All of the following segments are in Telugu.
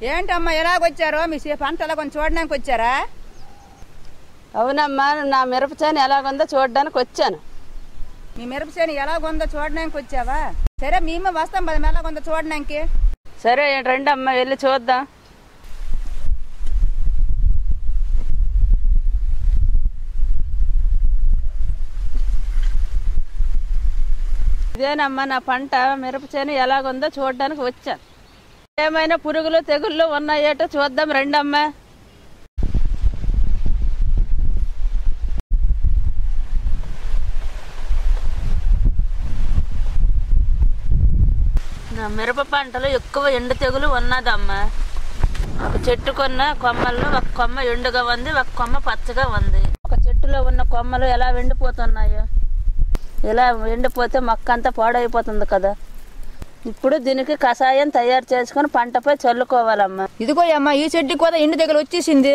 ఏంటమ్మా ఎలాగొచ్చారో మీ సీ- పంట ఎలా కొంచెం చూడడానికి వచ్చారా అవునమ్మా నా మిరప చేను ఎలాగుందో చూడడానికి వచ్చాను మీ మిరప చేను ఎలాగుందో చూడడానికి వచ్చావా సరే మేము వస్తాం పది ఎలాగుందో చూడడానికి సరే రండి అమ్మ వెళ్ళి చూద్దాం ఇదేనమ్మా నా పంట మిరప చేను ఎలాగుందో చూడడానికి వచ్చాను ఏమైనా పురుగులు తెగుళ్ళు ఉన్నాయేటో చూద్దాం రండమ్మా నా మిరప పంటలో ఎక్కువ ఎండు తెగులు ఉన్నదమ్మా ఒక చెట్టుకున్న కొమ్మల్లో ఒక కొమ్మ ఎండుగా ఉంది ఒక కొమ్మ పచ్చగా ఉంది ఒక చెట్టులో ఉన్న కొమ్మలు ఎలా ఎండిపోతున్నాయో ఇలా ఎండిపోతే మొక్క అంతా పాడైపోతుంది కదా ఇప్పుడు దీనికి కషాయం తయారు చేసుకొని పంటపై చల్లుకోవాలమ్మా ఇదిగో అమ్మా ఈ చెట్టుకి కూడా ఎండు దగ్గర వచ్చేసింది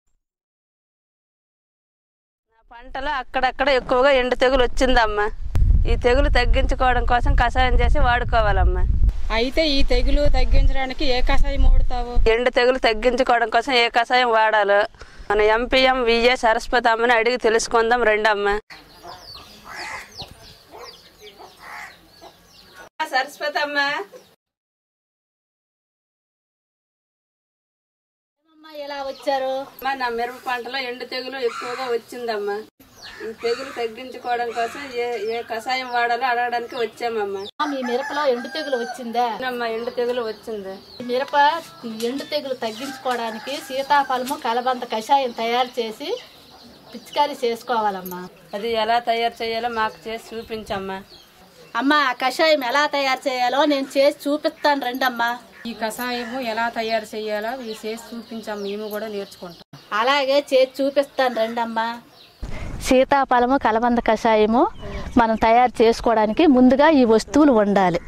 నా పంటలో అక్కడక్కడ ఎక్కువగా ఎండు తెగులు వచ్చిందమ్మా ఈ తెగులు తగ్గించుకోవడం కోసం కషాయం చేసి వాడుకోవాలమ్మా అయితే ఈ తెగులు తగ్గించడానికి ఏ కషాయం వాడుతావు ఎండు తెగులు తగ్గించుకోవడం కోసం ఏ కషాయం వాడాలో మన ఎంపీఎం విఏ సరస్వతి అమ్మని అడిగి తెలుసుకుందాం రెండమ్మ సరస్వతి అమ్మ ఎలా వచ్చారు అమ్మ నా మిరప పంటలో ఎండు తెగులు ఎక్కువగా వచ్చిందమ్మా ఈ తెగులు తగ్గించుకోవడం కోసం ఏ ఏ కషాయం వాడాలో అడగడానికి వచ్చామమ్మా మీ మిరపలో ఎండు తెగులు వచ్చిందా అమ్మ ఎండు తెగులు వచ్చింది ఈ మిరప ఈ ఎండు తెగులు తగ్గించుకోవడానికి సీతాఫలము కలబంద కషాయం తయారు చేసి పిచికారీ చేసుకోవాలమ్మా అది ఎలా తయారు చేయాలో మాకు చేసి చూపించమ్మా అమ్మ ఆ కషాయం ఎలా తయారు చేయాలో నేను చేసి చూపిస్తాను రండమ్మా ఈ కషాయము ఎలా తయారు చేయాలో ఈ చేసి చూపించాం మేము కూడా నేర్చుకుంటాం అలాగే చేసి చూపిస్తాను రండమ్మా సీతాఫలము కలబంద కషాయము మనం తయారు చేసుకోవడానికి ముందుగా ఈ వస్తువులు ఉండాలి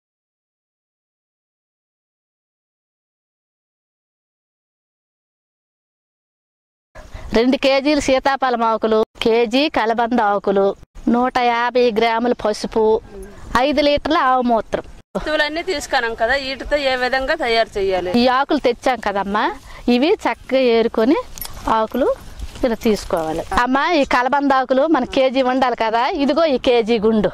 రెండు కేజీలు సీతాఫలం ఆకులు కేజీ కలబంద ఆకులు నూట యాభై గ్రాముల పసుపు ఐదు లీటర్ల ఆవు మూత్రం వస్తువులన్నీ తీసుకున్నాం కదా వీటితో ఏ విధంగా తయారు చేయాలి ఈ ఆకులు తెచ్చాం కదమ్మా ఇవి చక్కగా ఏరుకొని ఆకులు ఇలా తీసుకోవాలి అమ్మా ఈ కలబంద ఆకులు మన కేజీ ఉండాలి కదా ఇదిగో ఈ కేజీ గుండు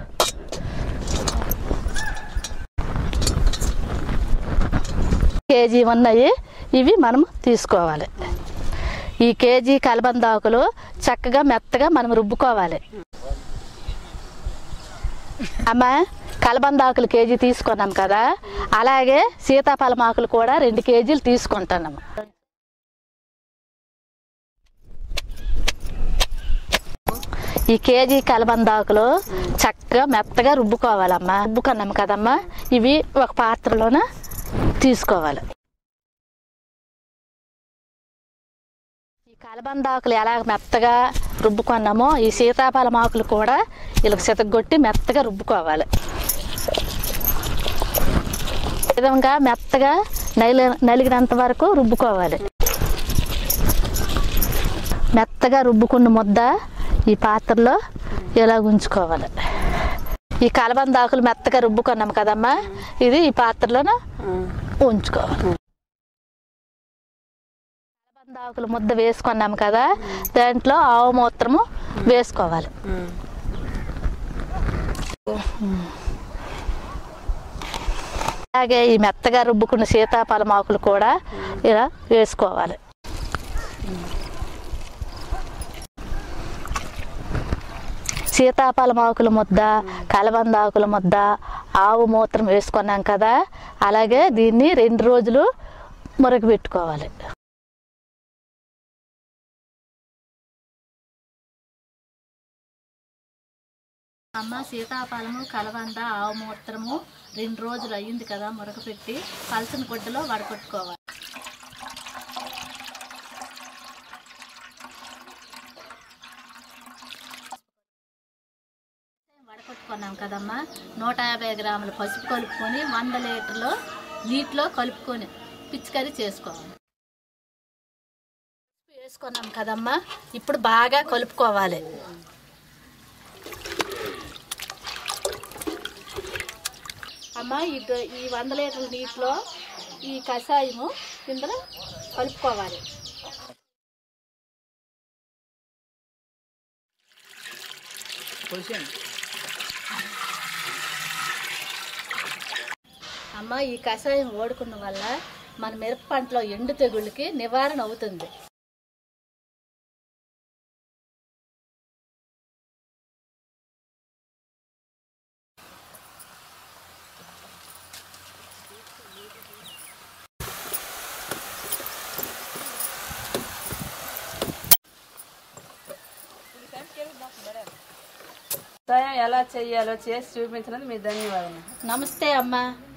కేజీ ఉన్నాయి ఇవి మనం తీసుకోవాలి ఈ కేజీ కలబంద ఆకులు చక్కగా మెత్తగా మనం రుబ్బుకోవాలి అమ్మా కలబంద ఆకులు కేజీ తీసుకున్నాం కదా అలాగే సీతాఫలం ఆకులు కూడా రెండు కేజీలు తీసుకుంటున్నాము ఈ కేజీ కలబంద ఆకులు చక్కగా మెత్తగా రుబ్బుకోవాలమ్మా రుబ్బుకున్నాం కదమ్మా ఇవి ఒక పాత్రలోన తీసుకోవాలి ఈ కలబంద ఆకులు ఎలా మెత్తగా రుబ్బుకున్నామో ఈ సీతాఫలం ఆకులు కూడా ఇలా సితగొట్టి మెత్తగా రుబ్బుకోవాలి ఈ విధంగా మెత్తగా నలి నలిగినంత వరకు రుబ్బుకోవాలి మెత్తగా రుబ్బుకున్న ముద్ద ఈ పాత్రలో ఇలా ఉంచుకోవాలి ఈ కలబంద ఆకులు మెత్తగా రుబ్బుకున్నాం కదమ్మా ఇది ఈ పాత్రలోన ఉంచుకోవాలి కలబంద ఆకులు ముద్ద వేసుకున్నాం కదా దాంట్లో ఆవు మూత్రము వేసుకోవాలి అలాగే ఈ మెత్తగా రుబ్బుకున్న సీతాఫలం ఆకులు కూడా ఇలా వేసుకోవాలి సీతాఫలం ఆకుల ముద్ద కలబంద ఆకుల ముద్ద ఆవు మూత్రం వేసుకున్నాం కదా అలాగే దీన్ని రెండు రోజులు మురగబెట్టుకోవాలి అమ్మ సీతాఫలము కలబంద ఆవు మూత్రము రెండు రోజులు అయ్యింది కదా మురగపెట్టి పలసని గుడ్డలో వడకొట్టుకోవాలి వడకొట్టుకున్నాం కదమ్మా నూట యాభై గ్రాముల పసుపు కలుపుకొని వంద లీటర్లు నీటిలో కలుపుకొని పిచికరీ చేసుకోవాలి పసుపు వేసుకున్నాం కదమ్మా ఇప్పుడు బాగా కలుపుకోవాలి అమ్మ ఈ ద- ఈ వంద లీటర్ల నీటిలో ఈ కషాయము ఇందులో కలుపుకోవాలి అమ్మ ఈ కషాయం ఓడుకున్న వల్ల మన మిరప పంటలో ఎండు తెగుళ్ళకి నివారణ అవుతుంది వ్యవసాయం ఎలా చేయాలో చేసి చూపించినందుకు మీ ధన్యవాదాలు నమస్తే అమ్మా